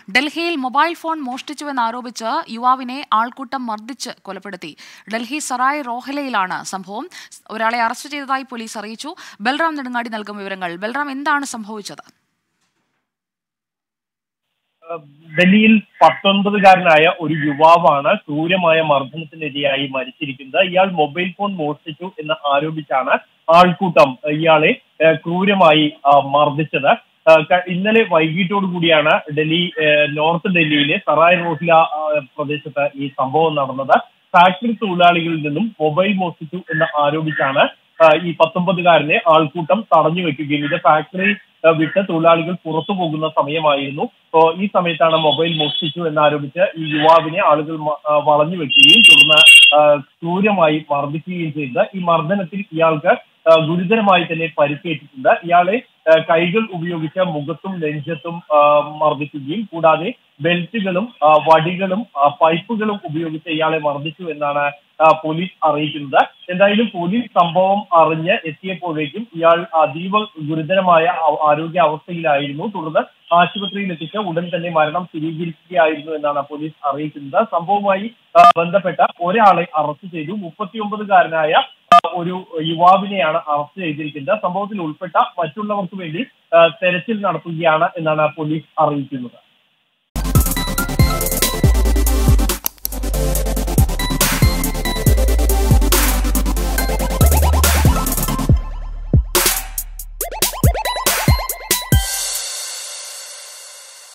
ഡൽഹിയിൽ mobile phone മോഷ്ടിച്ചുവെന്നാരോപിച്ച് യുവാവിനെ ആൾക്കൂട്ടം മർദ്ദിച്ച് കൊലപ്പെടുത്തി ഡൽഹി സറായ് റോഹലയിലാണ് സംഭവം ഒരാളെ അറസ്റ്റ് ചെയ്തതായി പോലീസ് അറിയിച്ചു ബൽറാം നെടുങ്ങാടി നൽകും വിവരങ്ങൾ ബൽറാം എന്താണ് സംഭവിച്ചത് ഡൽഹിയിൽ പത്തൊൻപതുകാരനായ ഒരു യുവാവാണ് ക്രൂരമായ മർദ്ദനത്തിനിരയായി മരിച്ചിരിക്കുന്നത് ഇയാൾ മൊബൈൽ ഫോൺ മോഷ്ടിച്ചു എന്ന് ആരോപിച്ചാണ് ആൾക്കൂട്ടം ഇയാളെ ഏഹ്, ക്രൂരമായി ആ, മർദ്ദിച്ചത് ആ, ക- ഇന്നലെ വൈകിട്ടോടു കൂടിയാണ് ഡൽഹി ഏഹ്, നോർത്ത് ഡൽഹിയിലെ സറായ് റോഹില ആ, പ്രദേശത്ത് ഈ സംഭവം നടന്നത് ഫാക്ടറി തൊഴിലാളികളിൽ നിന്നും മൊബൈൽ മോഷ്ടിച്ചു എന്ന് ആരോപിച്ചാണ് ആ, ഈ പത്തൊമ്പതുകാരനെ ആൾക്കൂട്ടം തടഞ്ഞു വെക്കുകയും ഇത് ഫാക്ടറി ആ, വിട്ട് തൊഴിലാളികൾ പുറത്തു പോകുന്ന സമയമായിരുന്നു അപ്പോ ഈ സമയത്താണ് മൊബൈൽ മോഷ്ടിച്ചു എന്നാരോപിച്ച് ഈ യുവാവിനെ ആളുകൾ മ- ആ, വളഞ്ഞു വെക്കുകയും തുടർന്ന് ആ, ക്രൂരമായി മർദ്ദിക്കുകയും ചെയ്തത് ഈ മർദ്ദനത്തിൽ ഇയാൾക്ക് ആ, ഗുരുതരമായി തന്നെ പരിക്കേറ്റിട്ടുണ്ട് ഇയാളെ ആ, കൈകൾ ഉപയോഗിച്ച് മുഖത്തും നെഞ്ചത്തും ആ, മർദ്ദിക്കുകയും കൂടാതെ ബെൽറ്റുകളും ആ, വടികളും ആ, പൈപ്പുകളും ഉപയോഗിച്ച് ഇയാളെ മർദ്ദിച്ചു എന്നാണ് ആ, പോലീസ് അറിയിക്കുന്നത് എന്തായാലും പോലീസ് സംഭവം അറിഞ്ഞ് എത്തിയപ്പോഴേക്കും ഇയാൾ അതീവ ഗുരുതരമായ ആ- ആരോഗ്യ അവസ്ഥയിലായിരുന്നു തുടർന്ന് ആശുപത്രിയിൽ എത്തിച്ച് ഉടൻ തന്നെ മരണം സ്ഥിരീകരിക്കുകയായിരുന്നു എന്നാണ് പോലീസ് അറിയിക്കുന്നത് സംഭവവുമായി ആ, ബന്ധപ്പെട്ട ഒരാളെ അറസ്റ്റ് ചെയ്തു മുപ്പത്തിയൊമ്പതുകാരനായ ആ, ഒരു യുവാവിനെയാണ് അറസ്റ്റ് ചെയ്തിരിക്കുന്നത് സംഭവത്തിൽ ഉൾപ്പെട്ട മറ്റുള്ളവർക്ക് വേണ്ടി ആ, തെരച്ചിൽ നടത്തുകയാണ് എന്നാണ് പോലീസ് അറിയിക്കുന്നത്